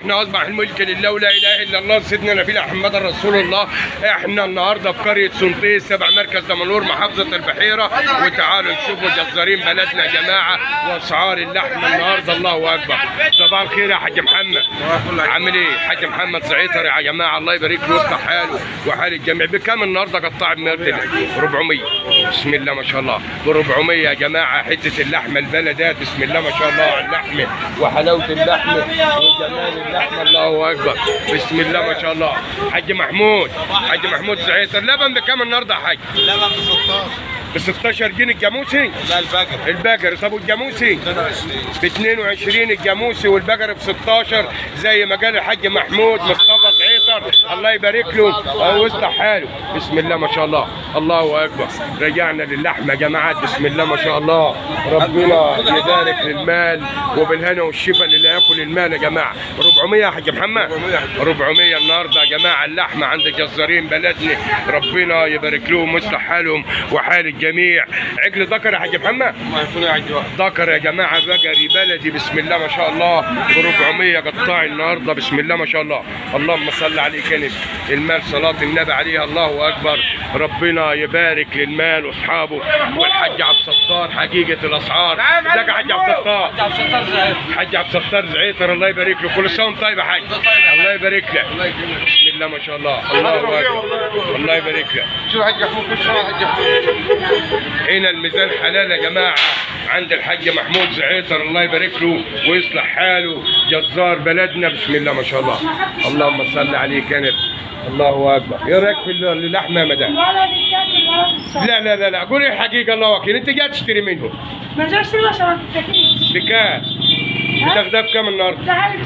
احنا اصبح الملك لله ولا اله الا الله سيدنا نبينا محمد رسول الله احنا النهارده في قريه سنطيس تبع مركز دمنهور محافظه البحيره وتعالوا نشوفوا جزارين بلدنا يا جماعه واسعار اللحم النهارده الله اكبر صباح الخير يا حاج محمد عامل ايه حاج محمد زعيطر يا جماعه الله يبارك له ويصلح حاله وحال الجميع بكام النهارده قطاع بمرتل 400 بسم الله ما شاء الله ب 400 يا جماعه حته اللحمه البلدات بسم الله ما شاء الله على اللحمه وحلاوه اللحمه وجمال اللحمه الله اكبر بسم الله ما شاء الله حاج محمود حاج محمود زعيطر لبن بكام النهارده يا حاج لبن ب 16 ب 16 جنيه الجاموسي لا البقر البقر طب والجاموسي 22 ب 22 الجاموسي والبقر ب 16 زي ما قال الحاج محمود مصطفى زعيطر الله يبارك له ويصلح حاله بسم الله ما شاء الله الله اكبر رجعنا للحمه يا جماعه بسم الله ما شاء الله ربنا يبارك للمال وبالهنا والشفا اللي ياكل المال يا جماعه 400 يا حاج محمد 400 النهارده يا جماعه اللحمه عند جزارين بلدنا ربنا يبارك لهم ويصلح حالهم وحال الجميع عجل ذكر يا حاج محمد ما يكون عندي واحد ذكر يا جماعه بقري بلدي بسم الله ما شاء الله ب 400 قطاع النهارده بسم الله ما شاء الله اللهم صل عليه كانت المال صلاه النبي عليها الله اكبر ربنا يبارك للمال واصحابه والحاج عبد الستار حقيقه الاسعار ازيك يا حاج عبد الستار ب 16 زعيم حاج عبد الستار زعيتر الله يبارك له كل سنه وانت طيب يا حاج الله يبارك لك بسم الله ما شاء الله الله اكبر الله يبارك لك شو حاج محمود كل شويه حاج محمود هنا الميزان حلال يا جماعه عند الحاج محمود زعيطر الله يبارك له ويصلح حاله جزار بلدنا بسم الله ما شاء الله اللهم صل عليه كانت الله اكبر ايه رايك في اللحمه يا مدام الولد التاني الولد الصغير لا لا لا لا قولي الحقيقه الله وكيل انت جاي تشتري منهم ما جاش له عشان التكليف بكام بتاخدها بكام النهارده ده حالي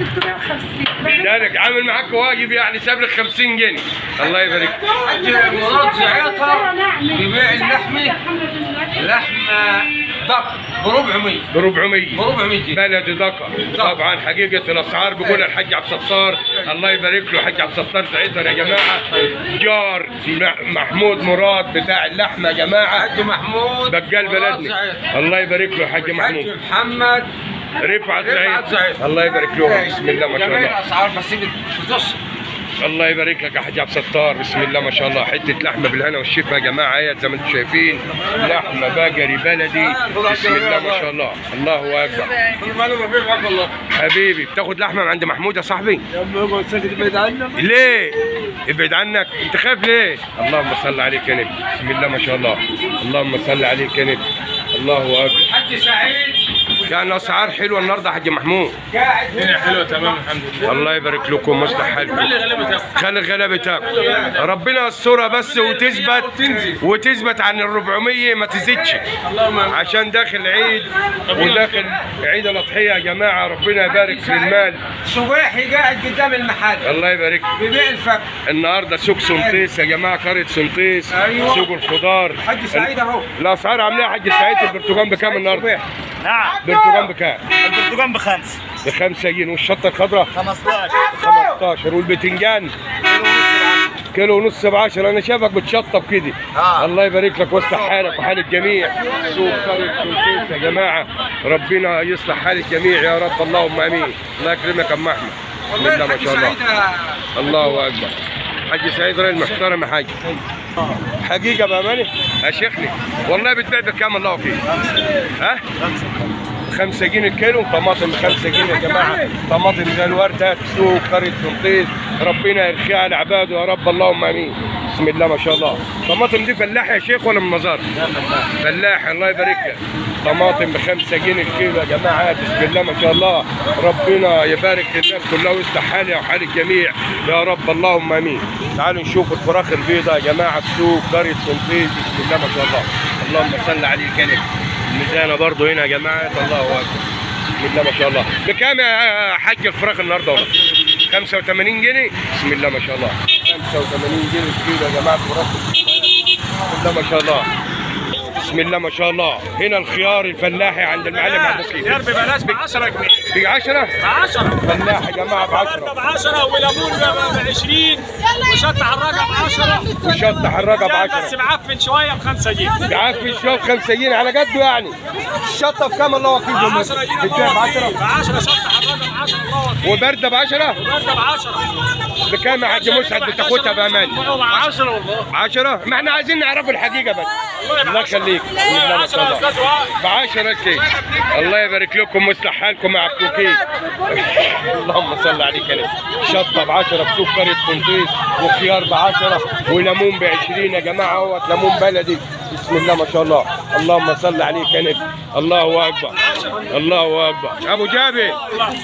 350 ذلك عامل معاك واجب يعني ساب لك 50 جنيه الله يبارك حاج مراد زعيطر بيبيع اللحمه لحمه ضب ب 400 ب 400 ب 400 جنيه بلد ذكر طبعا حقيقه الاسعار بيقول الحاج عبد الستار الله يبارك له الحاج عبد الستار زعيتر يا جماعه جار م- محمود مراد بتاع اللحمه يا جماعه حاج محمود بقال مراد بلدنا زعيطر. الله يبارك له الحاج حاج محمود محمد رفعت رفعت زعيتر زعيتر. الله يبارك له بسم الله ما شاء جميع الله الاسعار بس بتص الله يبارك لك يا حاج عبد الستار بسم الله ما شاء الله حته لحمه بالهنا والشفا يا جماعه اهي زي ما انتم شايفين لحمه بقري بلدي بسم الله ما شاء الله الله اكبر كل ما انا ببيع معاك والله حبيبي بتاخد لحمه من عند محمود يا صاحبي يا عم هو ساكت بعيد عنا ليه؟ ابعد عنك انت خايف ليه؟ اللهم صل عليك يا نبي بسم الله ما شاء الله اللهم صل عليك يا نبي الله اكبر حاج سعيد يعني اسعار حلوه النهارده يا حاج محمود قاعد الدنيا حلوه تمام الحمد لله الله يبارك لكم ويصلح حالكم خلي غلبة خلي الغلابه تاكل ربنا يسترها بس وتثبت وتثبت عن ال 400 ما تزيدش اللهم امين عشان داخل عيد وداخل عيد الاضحيه يا جماعه ربنا يبارك في المال صبيحي قاعد قدام المحل الله يبارك بيبيع الفك النهارده سوق سنطيس يا جماعه قريه سنطيس أيوة. سوق الخضار حاج سعيد اهو الاسعار عامله إيه يا حاج سعيد البرتقال بكام النهارده؟ صبيحي. نعم البرتقال بكام؟ البرتقال بخمس بخمسة جنيه والشطه الخضراء 15 15 والبتنجان كيلو ونص ب 10 انا شايفك بتشطب كده آه. الله يبارك لك ويصلح حالك وحال الجميع سوق قريه سنطيس يا جماعه ربنا يصلح حال الجميع يا رب اللهم امين الله يكرمك يا ام احمد بسم والله الله ما الحاج شاء الله سعيد الله اكبر حاج سعيد راجل محترم يا حاج حقيقه بامانه يا شيخني والله بتبيع بكام الله وكيل ها خمسة جنيه الكيلو طماطم خمسة جنيه يا جماعة طماطم زي الوردة سوق قرية سنطيس ربنا يرخيها على عباده يا رب اللهم امين بسم الله ما شاء الله طماطم دي فلاح يا شيخ ولا من مزار؟ فلاح الله يبارك لك طماطم بخمسة جنيه الكيلو يا جماعة بسم الله ما شاء الله ربنا يبارك للناس كلها ويصلح حالها وحال الجميع يا رب اللهم امين تعالوا نشوف الفراخ البيضاء يا جماعة في سوق قرية سنطيس بسم الله ما شاء الله اللهم صل عليه كلمة الميزانة برضه هنا يا جماعة الله أكبر بسم الله ما شاء الله بكام يا حاج الفراخ النهارده والله 85 جنيه بسم الله ما شاء الله 85 جنيه الكيلو يا جماعة الفراخ بسم الله ما شاء الله بسم الله ما شاء الله هنا الخيار الفلاحي عند المعلم ابو كيف خيار ببلاش ب 10 جنيه ب 10 ب 10 فلاح يا جماعه ب ورده 10 ب 10 وليمون ب 20 وشطه حراقه ب 10 وشط حراقه ب كان بس 10 معفن شويه ب 5 جنيه بعافي الشوط 5 جنيه على قده يعني الشطه بكام الله وكيل ب 10 جنيه بتبيع ب 10 ب 10 شطه حراقه ب 10 الله وبرده ب 10 برده ب 10 بكام يا حاج مسعد بتاخدها بامان ب 10 والله 10 ما احنا عايزين نعرف الحقيقه بس الله يخليك بسم الله ما 10 شاء يا الله استاذ وائل ب 10 كيك الله يبارك لكم ويصلح حالكم مع الكوكيك اللهم صل عليك يا نبي شطه ب 10 بسكر كونتيس وخيار ب 10 وليمون ب 20 يا جماعه اهوت ليمون بلدي بسم الله ما شاء الله اللهم صل عليك يا نبي الله اكبر الله اكبر ابو جابر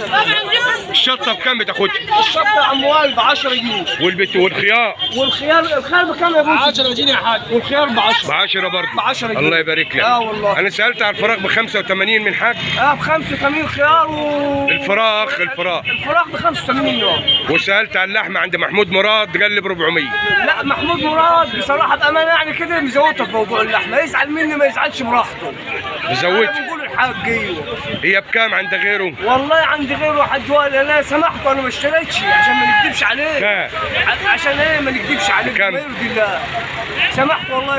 الشطه بكام بتاخدها الشطه يا عم وائل ب 10 جنيه والبت والخيار والخيار الخيار بكام يا ابو 10 جنيه يا حاج والخيار ب 10 ب 10 برضه ب 10 جنيه. الله يبارك لك آه والله. انا سالت على الفراخ ب 85 من حاج اه ب 85 خيار و الفراخ الفراخ الفراخ ب 85 يوم وسالت على اللحمه عند محمود مراد قال لي ب 400 لا محمود مراد بصراحه بامانه يعني كده مزودته في موضوع اللحمه يزعل مني ما يزعلش براحته مزودت أنا بنقول الحاجيه هي بكام عند غيره والله عندي غيره حاج وائل انا سمحته انا ما اشتريتش عشان ما نكذبش عليه كام ع- عشان ايه ما نكذبش عليه كام؟ ما يرضي الله سمحت والله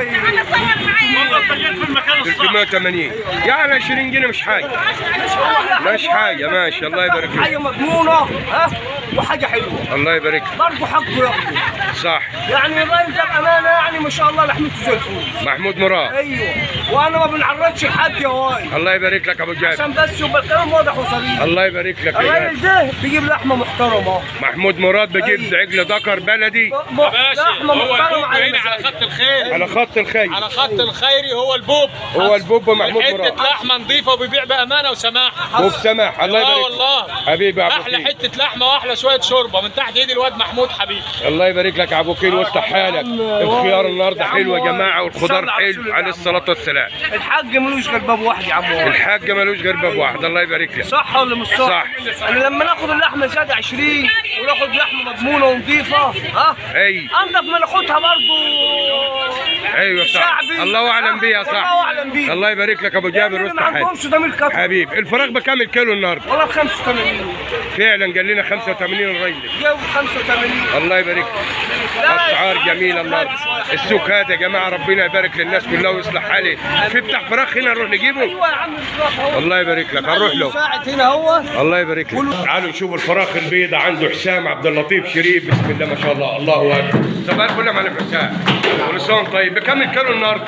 في المكان الصح 380 يعني 20 جنيه مش حاجه مش حاجه ماشي الله يبارك فيك حاجه مضمونه ها وحاجه حلوه الله يبارك لك برضه حقه ياخده صح يعني الراجل ده بامانه يعني ما شاء الله لحمته زي الفل محمود مراد ايوه وانا ما بنعرضش لحد يا وائل الله يبارك لك ابو جابر عشان بس يبقى الكلام واضح وصريح الله يبارك لك يا الراجل جابر ده بيجيب لحمه محترمه محمود مراد بجيب أيوة. عجل ذكر بلدي م- يا باشا لحمه هو محترمه البوب على هنا على مزاجك. خط الخير على خط الخير على خط الخيري هو البوب هو البوب محمود حته مراد لحمه نظيفه وبيبيع بامانه وسماحه وبسماح الله اه يبارك والله لك حبيبي يا ابو احلى كيل حته لحمه واحلى شويه شوربه من تحت ايد الواد محمود حبيبي الله يبارك لك يا ابو كيل ويصلح حالك الخيار النهارده يا عم حلو يا وائل. جماعه والخضار صل على رسول حلو الله عليه يا عم الصلاه والسلام الحاج ملوش غير باب واحد يا عم وائل الحاج ملوش غير باب واحد الله يبارك لك صح ولا مش صح؟ صح. انا لما ناخد اللحمه زاد 20 وناخد لحمه مضمونه ونظيفه ها اي انضف ما ناخدها برضه ايوه صح شعبي. الله اعلم بيها صح الله اعلم بيها الله يبارك لك ابو جابر لأن ويصلح ما حالك عندهمش ضمير كتر حبيب الفراخ بكام الكيلو النهارده والله ب 85 فعلا قال لنا 85 الراجل جو 85 الله يبارك لا، اسعار الأسعار جميله النهارده السوق هذا يا جماعه ربنا يبارك للناس كلها ويصلح حالي في بتاع فراخ هنا نروح نجيبه ايوه يا عم الفراخ اهو الله يبارك لك هنروح له مساعد هنا هو الله يبارك لك تعالوا نشوف الفراخ البيضة عنده حسام عبد اللطيف شريف بسم الله ما شاء الله الله اكبر صباح الفل يا معلم حسام كل سنه وأنت طيب بكام الكيلو النهارده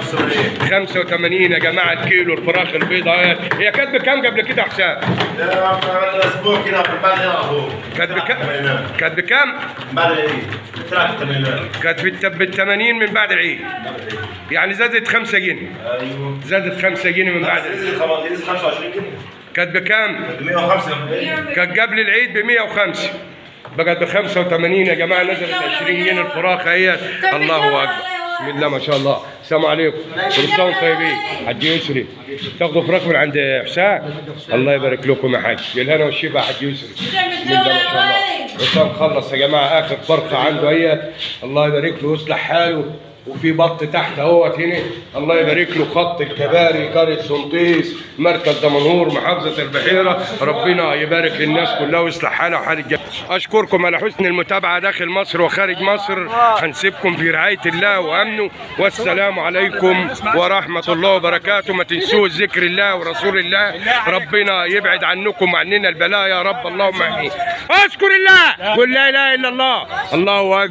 85 يا جماعه الكيلو الفراخ البيضة اهي هي كانت بكام قبل كده يا حسام عندنا اسبوع كده في البلد هنا اهو كانت بكام كانت بكام بعد العيد ثلاث ثمانينات كانت بالت- بال 80 من بعد العيد يعني زادت 5 جنيه ايوه زادت 5 جنيه من بعد العيد نزل خلاص نزل 25 جنيه كانت بكام 105 جنيه كانت قبل العيد ب 105 بقت ب 85 يا جماعه نزلت 20 جنيه الفراخ اهي الله اكبر بسم الله ما شاء الله السلام عليكم كل سنه وانتم طيبين حاج يسري تاخذوا فراخ من عند حسام الله يبارك لكم يا حاج بالهنا والشفا يا حاج يسري بسم الله ما شاء الله حسام خلص يا جماعه اخر فرخه عنده هي الله يبارك له ويصلح حاله وفي بط تحت اهوت هنا الله يبارك له خط الكباري قريه سنطيس مركز دمنهور محافظه البحيره ربنا يبارك للناس كلها ويصلح حالها وحال الجميع اشكركم على حسن المتابعه داخل مصر وخارج مصر هنسيبكم في رعايه الله وامنه والسلام عليكم ورحمه الله وبركاته ما تنسوش ذكر الله ورسول الله ربنا يبعد عنكم وعننا البلاء يا رب اللهم امين اذكر الله قل لا اله الا الله الله اكبر